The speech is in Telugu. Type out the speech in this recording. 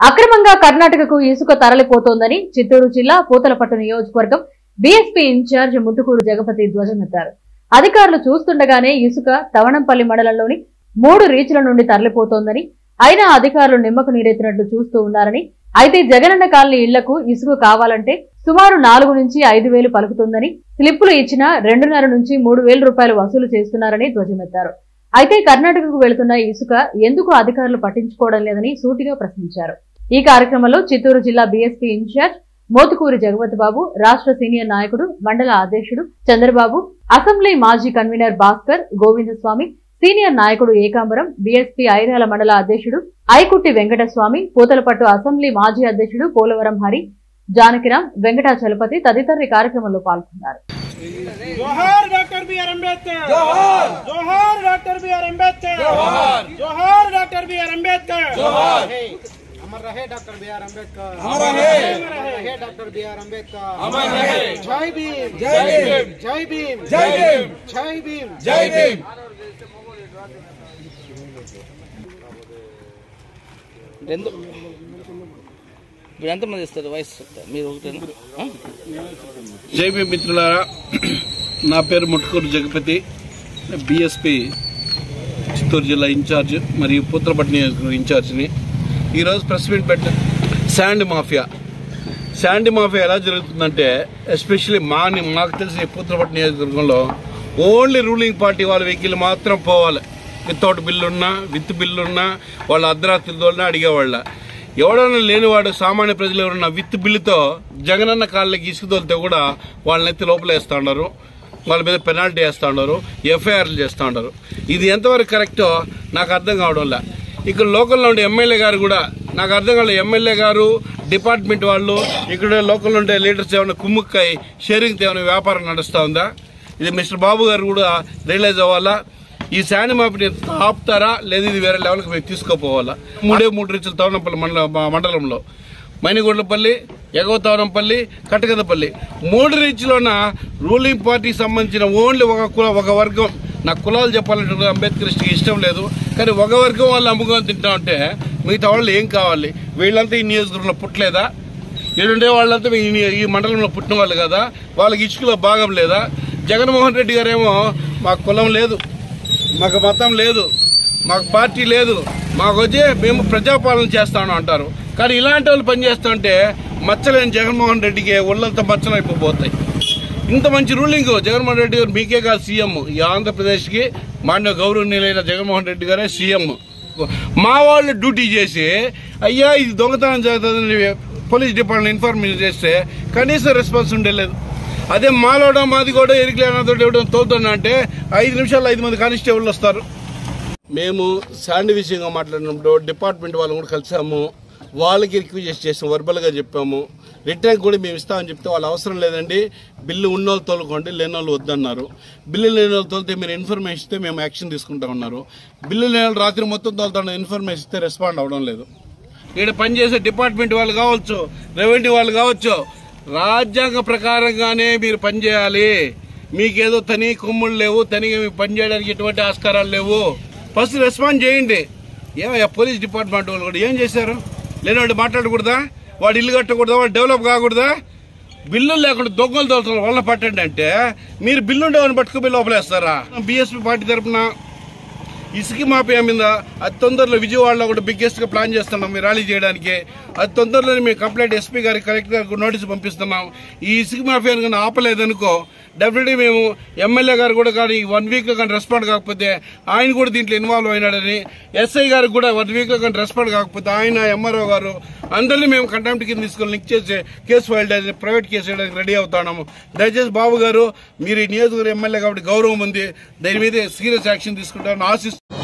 అక్రమంగా కర్ణాటకకు ఇసుక తరలిపోతోందని చిత్తూరు జిల్లా పూతలపట్టు నియోజకవర్గం బీఎస్పీ ఇన్ఛార్జ్ ముట్టుకూరు జగపతి ధ్వజమెత్తారు అధికారులు చూస్తుండగానే ఇసుక తవణంపల్లి మండలంలోని మూడు రీచ్ల నుండి తరలిపోతోందని అయినా అధికారులు నిమ్మకు నీరెత్తినట్లు చూస్తూ ఉన్నారని అయితే జగనన్న కాలనీ ఇళ్లకు ఇసుక కావాలంటే సుమారు నాలుగు నుంచి ఐదు వేలు పలుకుతుందని స్లిప్పులు ఇచ్చినా రెండున్నర నుంచి మూడు వేల రూపాయలు వసూలు చేస్తున్నారని ధ్వజమెత్తారు అయితే కర్ణాటకకు వెళుతున్న ఇసుక ఎందుకు అధికారులు పట్టించుకోవడం లేదని సూటిగా ప్రశ్నించారు ఈ కార్యక్రమంలో చిత్తూరు జిల్లా బీఎస్పీ ఇన్ఛార్జ్ మోతుకూరి జగపతి బాబు రాష్ట్ర సీనియర్ నాయకుడు మండల అధ్యక్షుడు చంద్రబాబు అసెంబ్లీ మాజీ కన్వీనర్ భాస్కర్ గోవిందస్వామి సీనియర్ నాయకుడు ఏకాంబరం బీఎస్పీ ఐరాల మండల అధ్యక్షుడు ఐకుట్టి వెంకటస్వామి పూతలపట్టు అసెంబ్లీ మాజీ అధ్యక్షుడు పోలవరం హరి జానకిరాం వెంకటాచలపతి తదితరులు ఈ కార్యక్రమంలో పాల్గొన్నారు जोहार डॉक्टर बी आर अम्बेडकर जोहार जोहार डॉक्टर बी आर अम्बेडकर जोहार जोहार डॉक्टर बी आर अम्बेडकर जोहार अमर रहे डॉक्टर बी आर अम्बेडकर अमर रहे अमर रहे डॉक्टर बी आर अम्बेडकर अमर रहे जय भीम जय भीम जय भीम जय भीम जय भीम जय भीम రెండు మీరు ఎంతమంది ఇస్తారు వయసు చెప్తారు మీరు ఒకటేనా ఆ? జైబీ మిత్రులారా నా పేరు ముట్టుకూరు జగపతి బిఎస్పి చిత్తూరు జిల్లా ఇన్ఛార్జ్ మరియు పూత్రపట్నం నియోజకవర్గం ఇన్ఛార్జ్ని ఈరోజు ప్రెస్ మీట్ పెట్ట శాండ్ మాఫియా శాండ్ మాఫియా ఎలా జరుగుతుందంటే ఎస్పెషల్లీ మా మాకు తెలిసిన పూత్రపట్నం నియోజకవర్గంలో ఓన్లీ రూలింగ్ పార్టీ వాళ్ళ వెహికల్ మాత్రం పోవాలి వితౌట్ బిల్లు ఉన్నా విత్ బిల్లు ఉన్నా వాళ్ళ అర్ధరాత్రి తోలినా అడిగేవాళ్ళ ఎవడన్నా లేనివాడు సామాన్య ప్రజలు ఎవరన్నా విత్ బిల్లుతో జగనన్న కాళ్ళకి ఇసుకుతోలితే కూడా వాళ్ళని ఎత్తి లోపల వేస్తా ఉన్నారు వాళ్ళ మీద పెనాల్టీ వేస్తా ఉన్నారు ఎఫ్ఐఆర్లు చేస్తూ ఉన్నారు ఇది ఎంతవరకు కరెక్టో నాకు అర్థం కావడం లే ఇక్కడ లోకల్లో ఉండే ఎమ్మెల్యే గారు కూడా నాకు అర్థం కాలేదు ఎమ్మెల్యే గారు డిపార్ట్మెంట్ వాళ్ళు ఇక్కడ లోకల్లో ఉండే లీడర్స్ ఏమైనా కుమ్ముక్కాయి షేరింగ్ ఏమైనా వ్యాపారం నడుస్తూ ఉందా ఇది మిస్టర్ బాబు గారు కూడా రియలైజ్ అవ్వాలా ఈ శాండ్ మాపిని ఆపుతారా లేదా ఇది వేరే లెవెల్కి మేము తీసుకోపోవాలా మూడే మూడు రీచులు తవనంపల్లి మండల మా మండలంలో మైనిగొండపల్లి ఎగవ తవనంపల్లి కటకదపల్లి మూడు రీచ్లోన రూలింగ్ పార్టీకి సంబంధించిన ఓన్లీ ఒక కుల ఒక వర్గం నాకు కులాలు చెప్పాలంటే అంబేద్కరిస్ట్కి ఇష్టం లేదు కానీ ఒక వర్గం వాళ్ళు అమ్ముకొని తింటా ఉంటే మిగతా వాళ్ళు ఏం కావాలి వీళ్ళంతా ఈ నియోజకవర్గంలో పుట్టలేదా ఈడుండే వాళ్ళంతా ఈ ఈ మండలంలో పుట్టిన వాళ్ళు కదా వాళ్ళకి ఇసుకలో భాగం లేదా జగన్మోహన్ రెడ్డి గారేమో మాకు కులం లేదు మాకు మతం లేదు మాకు పార్టీ లేదు మాకు వచ్చి మేము ప్రజాపాలన చేస్తాను అంటారు కానీ ఇలాంటి వాళ్ళు పనిచేస్తుంటే మచ్చలేని జగన్మోహన్ రెడ్డికి ఒళ్ళంతా మచ్చలు అయిపోతాయి ఇంత మంచి రూలింగ్ జగన్మోహన్ రెడ్డి గారు మీకే కాదు సీఎం ఈ ఆంధ్రప్రదేశ్కి మాన్య గౌరవనీయులైన జగన్మోహన్ రెడ్డి గారే సీఎం మా వాళ్ళు డ్యూటీ చేసి అయ్యా ఇది దొంగతనం జరుగుతుందని పోలీస్ డిపార్ట్మెంట్ ఇన్ఫర్మేషన్ చేస్తే కనీసం రెస్పాన్స్ ఉండలేదు అదే మాలోడం మాది కూడా ఎరికలేనతో ఇవ్వడం తోలుతున్నా అంటే ఐదు నిమిషాల్లో ఐదు మంది కానిస్టేబుల్ వస్తారు మేము శాండ్ విషయంగా మాట్లాడినప్పుడు డిపార్ట్మెంట్ వాళ్ళని కూడా కలిసాము వాళ్ళకి రిక్వెస్ట్ చేసాం వర్బల్గా చెప్పాము రిటర్న్ కూడా మేము ఇస్తామని చెప్తే వాళ్ళు అవసరం లేదండి బిల్లు ఉన్న వాళ్ళు తోలుకోండి లేని వాళ్ళు వద్దన్నారు బిల్లు లేని వాళ్ళు తోలితే మీరు ఇన్ఫర్మేషన్ ఇస్తే మేము యాక్షన్ తీసుకుంటా ఉన్నారు బిల్లు లేని వాళ్ళు రాత్రి మొత్తం తోలుతాను ఇన్ఫర్మేషన్ ఇస్తే రెస్పాండ్ అవ్వడం లేదు ఇక్కడ పనిచేసే డిపార్ట్మెంట్ వాళ్ళు కావచ్చు రెవెన్యూ వాళ్ళు కావచ్చు రాజ్యాంగ ప్రకారంగానే మీరు పనిచేయాలి మీకేదో తని కొమ్ముళ్ళు లేవు తనిగా మీకు పనిచేయడానికి ఎటువంటి ఆస్కారాలు లేవు ఫస్ట్ రెస్పాండ్ చేయండి ఏమయ్యా పోలీస్ డిపార్ట్మెంట్ వాళ్ళు కూడా ఏం చేశారు లేనివాడు మాట్లాడకూడదా వాడు ఇల్లు కట్టకూడదా వాడు డెవలప్ కాకూడదా బిల్లులు లేకుండా దొంగలు దొరకడం వల్ల పట్టండి అంటే మీరు బిల్లు ఉండేవాడిని పట్టుకుపోయి లోపలేస్తారా బీఎస్పీ పార్టీ తరఫున ఇసుక మాఫియా మీద అతి తొందరలో విజయవాడలో కూడా బిగ్గెస్ట్ గా ప్లాన్ చేస్తున్నాం మీరు ర్యాలీ చేయడానికి అతి తొందరలో మేము కంప్లైంట్ ఎస్పీ గారికి కలెక్టర్ గారికి నోటీస్ పంపిస్తున్నాం ఈ ఇసుక మాఫియాను కానీ ఆపలేదనుకో డెఫినెట్లీ మేము ఎమ్మెల్యే గారు కూడా కానీ వన్ వీక్ లో కానీ రెస్పాండ్ కాకపోతే ఆయన కూడా దీంట్లో ఇన్వాల్వ్ అయినాడని ఎస్ఐ గారికి కూడా వన్ వీక్ లో కానీ రెస్పాండ్ కాకపోతే ఆయన ఎంఆర్ఓ గారు అందరినీ మేము కంటెంప్ట్ కింద తీసుకొని లింక్ చేసి కేసు ఫైల్ చేసి ప్రైవేట్ కేసు చేయడానికి రెడీ అవుతున్నాము దయచేసి బాబు గారు మీరు ఈ నియోజకవర్గ ఎమ్మెల్యే కాబట్టి గౌరవం ఉంది దీని మీద సీరియస్ యాక్షన్ తీసుకుంటారని ఆశిస్తున్నాను